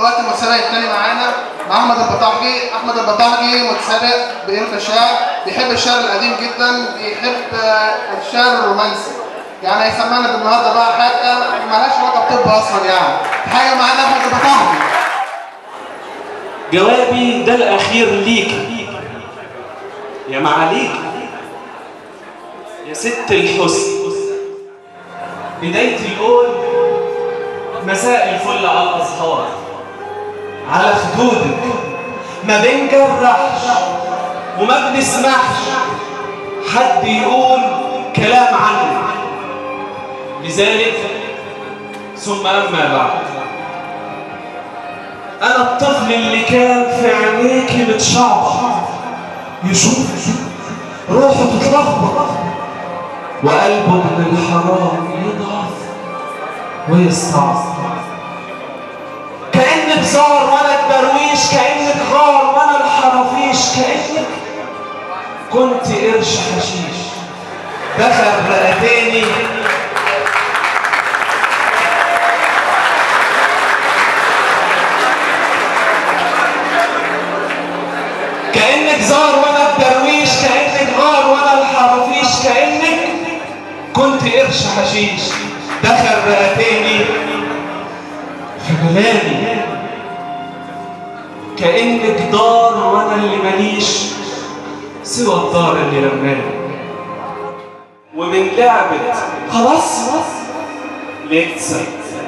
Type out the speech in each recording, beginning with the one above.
دلوقتي المتسابق الثاني معانا مع احمد البطاحجي احمد البطاحجي متسابق بيلقي الشعر بيحب الشعر القديم جدا بيحب آه، الشعر الرومانسي يعني هيسمعنا النهارده بقى حاجه مالهاش علاقه بطب اصلا يعني حاجه معانا احمد البطاحجي جوابي ده الأخير ليك يا معاليك يا ست الحسن بداية القول مساء الفل على الأزهار على خدودك ما بنجرحش وما بنسمحش حد يقول كلام عنك لذلك ثم أما بعد أنا الطفل اللي كان في عينيكي متشعبط يشوف روحه تتلخبط وقلبه من الحرام يضعف ويستعصر كأنك زار وأنا الدرويش كأنك غار وأنا الحرافيش كأنك كنت قرش حشيش دخل رقتاني كأنك زار وانا الدرويش كأنك غار وانا الحرافيش كأنك كنت قرش حشيش دخل رقتاني في ملاني كأنك دار وانا اللي ماليش سوى الدار اللي رماني ومن لعبة خلاص لقيت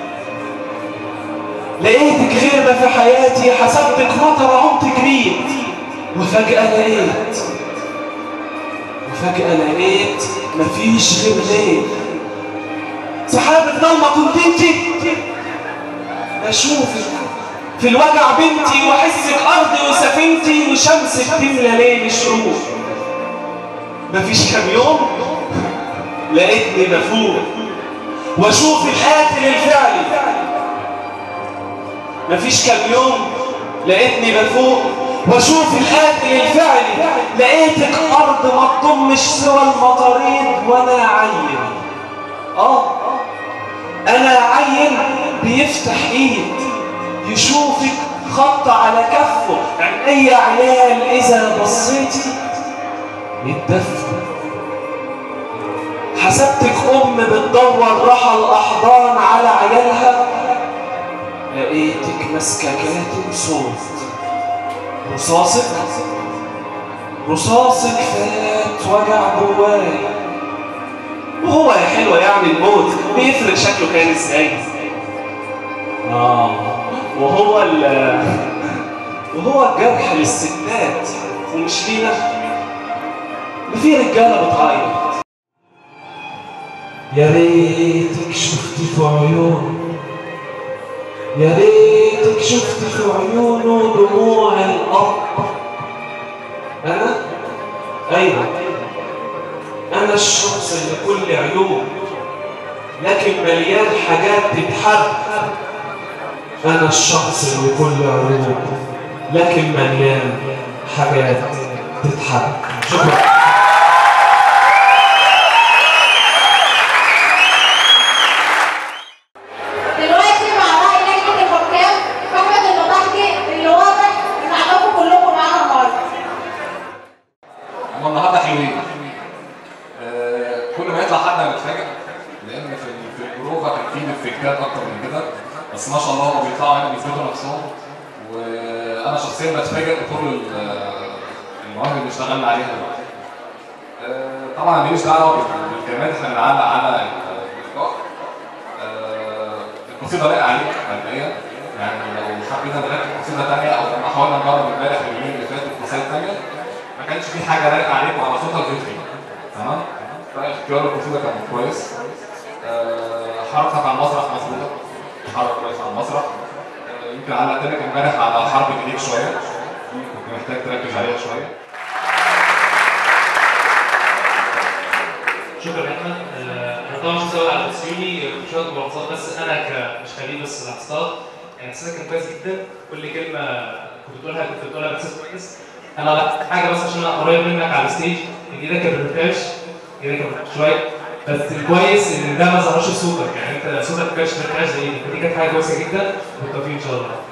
لقيتك غيرنا في حياتي حسبتك مطر عمت جريت وفجأة لقيت وفجأة لقيت مفيش غير ليل سحابة ضلمة كنت انت اشوفك في الوجع بنتي واحسك ارضي وسفينتي وشمسك تملى ليل الشروق مفيش كام يوم لقيتني بفوق واشوف القاتل الفعلي مفيش كام يوم لقيتني بفوق واشوف القاتل الفعلي لقيتك ارض ما تضمش سوى المطاريد وانا عيل اه انا عيل بيفتح ايد يشوفك خط على كفه اي عيال اذا بصيتي يتدفوا حسبتك ام بتدور رحى الاحضان على عيالها لقيتك ماسكه كاتب صوت رصاصك رصاصك فات وجع جواي وهو يا حلوة يعني الموت بيفرق شكله كان ازاي اه وهو ال وهو الجرح للستات ومش لينا ده في رجاله بتعيط يا ريتك شفت في عيونه يا ريتك شفت في عيونه دموع الأب أنا؟ أيوة أنا الشخص اللي كل عيوب لكن مليان حاجات تتحب أنا الشخص اللي كل عيوب لكن مليان حاجات تتحب شكرا دلوقتي مع رأي لجنة الحكام أحمد البطاحجي اللي واضح إن عجبكم كلكم معانا النهارده. هم النهارده حلوين آه، كل ما يطلع حد انا بتفاجئ لان في ال- في البروفا كان في ديفكتات اكتر من كده بس ما شاء الله هم بيطلعوا هنا بيثبتوا نفسهم وانا شخصيا بتفاجئ بكل ال- المواهب اللي اشتغلنا عليها دلوقتي آه، طبعا ماليش دعوه بال- بالكلمات احنا بنعلق على اللقاء آه، القصيده لايقه عليك مبدئيا يعني لو حبينا نركب قصيده ثانيه او لما حاولنا نجرب امبارح واليومين اللي فاتوا قصايد ثانيه ما كانش في حاجه لايقه عليك وعلى صوتها الفطري تمام فاختيار القصيده كان كويس آه، حركتك على المسرح مظبوطه حركه كويس على المسرح آه، يمكن علقت لك امبارح على حرب ايديك شويه دي كنت محتاج تركز عليها شويه شكرا يا احمد آه، انا طبعا مش هزود على تسويقي شويه ملاحظات بس انا ك مش خليل بس لاحظتها يعني احساسك كان كويس جدا كل كلمه كنت بتقولها كنت بتقولها باحساس كويس انا لا حاجه بس عشان انا قريب منك على الستيج ان ايدك ما بترتعش ايدك ما بترتعش شويه بس الكويس ان ده ما ظهرش في صوتك يعني انت صوتك ما كانش مرتعش زي ايدك فدي كانت حاجه كويسه جدا بالتوفيق ان شاء الله